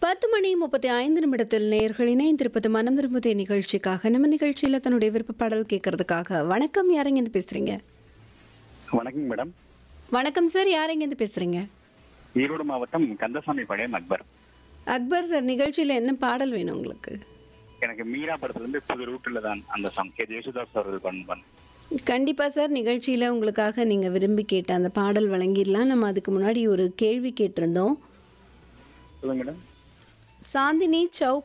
பத்து மணி முப்பத்தி ஐந்து நிமிடத்தில் நேர்கள் இணைந்திருப்பது மனம் விரும்புதே நிகழ்ச்சிக்காக நம்ம நிகழ்ச்சியில் தன்னுடைய விருப்ப பாடல் கேட்கறதுக்காக வணக்கம் யாரெங்கேருந்து பேசுறீங்க வணக்கம் மேடம் வணக்கம் சார் யாரெங்கேருந்து பேசுறீங்க ஈரோடு மாவட்டம் கந்தசாமி பாளையம் அக்பர் அக்பர் சார் நிகழ்ச்சியில் என்ன பாடல் வேணும் உங்களுக்கு எனக்கு மீரா படத்துல இருந்து புது ரூட்ல தான் அந்த சாங் கே ஜேசுதாஸ் அவர்கள் பண்ண கண்டிப்பாக சார் நிகழ்ச்சியில் உங்களுக்காக நீங்கள் விரும்பி கேட்ட அந்த பாடல் வழங்கிடலாம் நம்ம அதுக்கு முன்னாடி ஒரு கேள்வி கேட்டிருந்தோம் சொல்லுங்க மேடம் சாந்தினி சவுக்